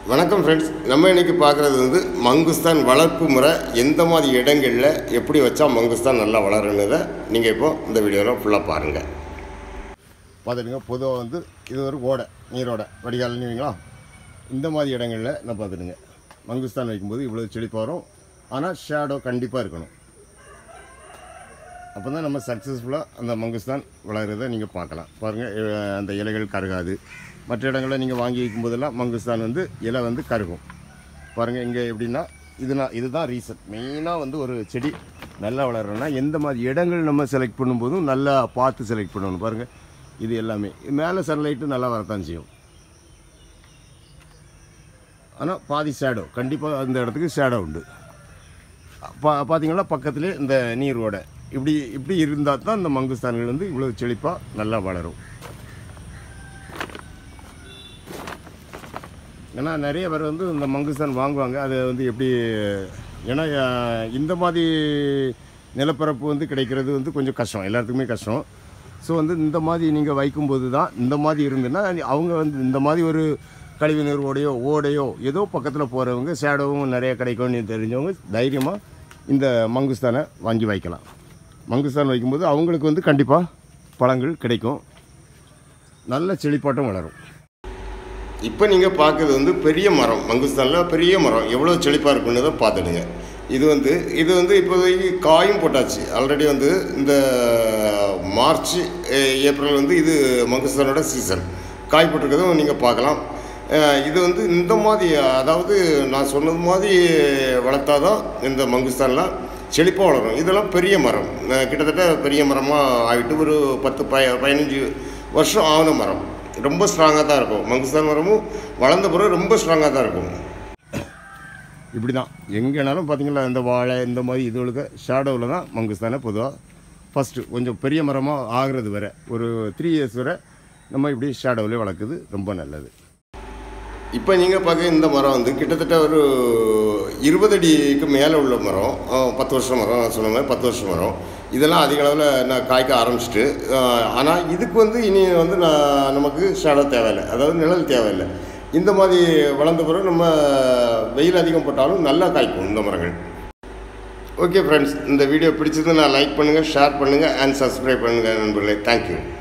வணக்கம் ஃப்ரெண்ட்ஸ் நம்ம இன்னைக்கு பார்க்குறது வந்து மங்குஸ்தான் வளர்ப்பு முறை எந்த மாதிரி இடங்களில் எப்படி வச்சா மங்குஸ்தான் நல்லா வளருன்றதை நீங்கள் இப்போ இந்த வீடியோவில் ஃபுல்லாக பாருங்கள் பார்த்துட்டுங்க பொதுவாக வந்து இது ஒரு ஓடை நீரோடை வடிகால்னுவீங்களா இந்த மாதிரி இடங்களில் நான் பார்த்துட்டுங்க மங்குஸ்தான் வைக்கும்போது இவ்வளோ செழிப்பு வரும் ஆனால் ஷேடோ கண்டிப்பாக இருக்கணும் அப்போ தான் நம்ம சக்ஸஸ்ஃபுல்லாக அந்த மங்குஸ்தான் வளர்கிறத நீங்கள் பார்க்கலாம் பாருங்கள் அஹ் அந்த இலைகள் கருகாது மற்ற இடங்களில் நீங்கள் வாங்கி வைக்கும்போதெல்லாம் மங்குஸ்தான் வந்து இலை வந்து கருகும் பாருங்கள் இங்கே எப்படின்னா இதுனா இதுதான் ரீசன் மெயினாக வந்து ஒரு செடி நல்லா வளரணும்னா எந்த மாதிரி இடங்கள் நம்ம செலக்ட் பண்ணும்போதும் நல்லா பார்த்து செலக்ட் பண்ணணும் பாருங்கள் இது எல்லாமே மேலே சன்லைட்டு நல்லா வரத்தான் செய்யும் ஆனால் பாதி ஷேடோ கண்டிப்பாக அந்த இடத்துக்கு ஷேடோ உண்டு பா பார்த்தீங்கன்னா பக்கத்துலேயே இந்த நீர் ஓடை இப்படி இப்படி இருந்தால் தான் இந்த மங்குஸ்தான்கள் வந்து இவ்வளோ செழிப்பாக நல்லா வளரும் ஏன்னா நிறைய பேர் வந்து இந்த மங்குஸ்தான் வாங்குவாங்க அது வந்து எப்படி ஏன்னா அஹ், இந்த மாதிரி நிலப்பரப்பு வந்து கிடைக்கிறது வந்து கொஞ்சம் கஷ்டம் எல்லாத்துக்குமே கஷ்டம் ஸோ வந்து இந்த மாதிரி நீங்கள் வைக்கும்போது தான் இந்த மாதிரி இருந்துன்னா அவங்க வந்து இந்த மாதிரி ஒரு கழிவு நீர் ஓடையோ ஓடையோ ஏதோ பக்கத்தில் போகிறவங்க சேடவும் நிறைய கிடைக்கும்னு தெரிஞ்சவங்க தைரியமாக இந்த மங்குஸ்தானை வாங்கி வைக்கலாம் மங்குஸ்தான் வைக்கும்போது அவங்களுக்கு வந்து கண்டிப்பாக பழங்கள் கிடைக்கும் நல்ல செழிப்பாட்டம் வளரும் இப்போ நீங்கள் பார்க்குறது வந்து பெரிய மரம் மங்குஸ்தானில் பெரிய மரம் எவ்வளோ செழிப்பாக இருக்குன்றதை பார்த்துடுங்க இது வந்து இது வந்து இப்போதைக்கு காயும் போட்டாச்சு ஆல்ரெடி வந்து இந்த மார்ச் ஏ- ஏப்ரல் வந்து இது மங்குஸ்தானோட சீசன் காய் போட்டிருக்கிறதும் நீங்கள் பார்க்கலாம் அஹ் இது வந்து இந்த மாதிரி அதாவது நான் சொன்னது மாதிரி வளர்த்தாதான் இந்த மங்குஸ்தான்லாம் செழிப்பாக வளரும் இதெல்லாம் பெரிய மரம் அஹ் கிட்டத்தட்ட பெரிய மரமாக ஆகிட்டு ஒரு பத்து பய பதினஞ்சு வருஷம் ஆன மரம் ரொம்ப ஸ்ட்ராங்காக தான் இருக்கும் மங்குஸ்தான் மரமும் வளர்ந்த பிறகு ரொம்ப ஸ்ட்ராங்காக தான் இருக்கும் இப்படி தான் எங்கேனாலும் பார்த்தீங்களா இந்த வாழை இந்த மாதிரி இதுகளுக்கு ஷேடோவில் தான் மங்குஸ்தானை பொதுவாக ஃபஸ்ட்டு கொஞ்சம் பெரிய மரமாக ஆகிறது வரை ஒரு த்ரீ இயர்ஸ் வரை நம்ம இப்படி ஷேடோவிலே வளர்க்குது ரொம்ப நல்லது இப்போ நீங்கள் பார்க்க இந்த மரம் வந்து கிட்டத்தட்ட ஒரு இருபது அடிக்கு மேலே உள்ள மரம் அஹ், பத்து வருஷம் மரம் நான் சொன்ன மாதிரி பத்து வருஷம் மரம் இதெல்லாம் அதிக அளவில் நான் காய்க்க ஆரம்பிச்சிட்டு ஆனால் இதுக்கு வந்து இனி வந்து நான் நமக்கு ஷேடோ தேவையில்லை அதாவது நிழல் தேவையில்லை இந்த மாதிரி வளர்ந்த பிறகு நம்ம வெயில் அதிகம் போட்டாலும் நல்லா காய்க்கும் இந்த மரங்கள் ஓகே ஃப்ரெண்ட்ஸ் இந்த வீடியோ பிடிச்சது நான் லைக் பண்ணுங்கள் ஷேர் பண்ணுங்கள் அண்ட் சப்ஸ்கிரைப் பண்ணுங்கள் நண்பர்களே தேங்க்யூ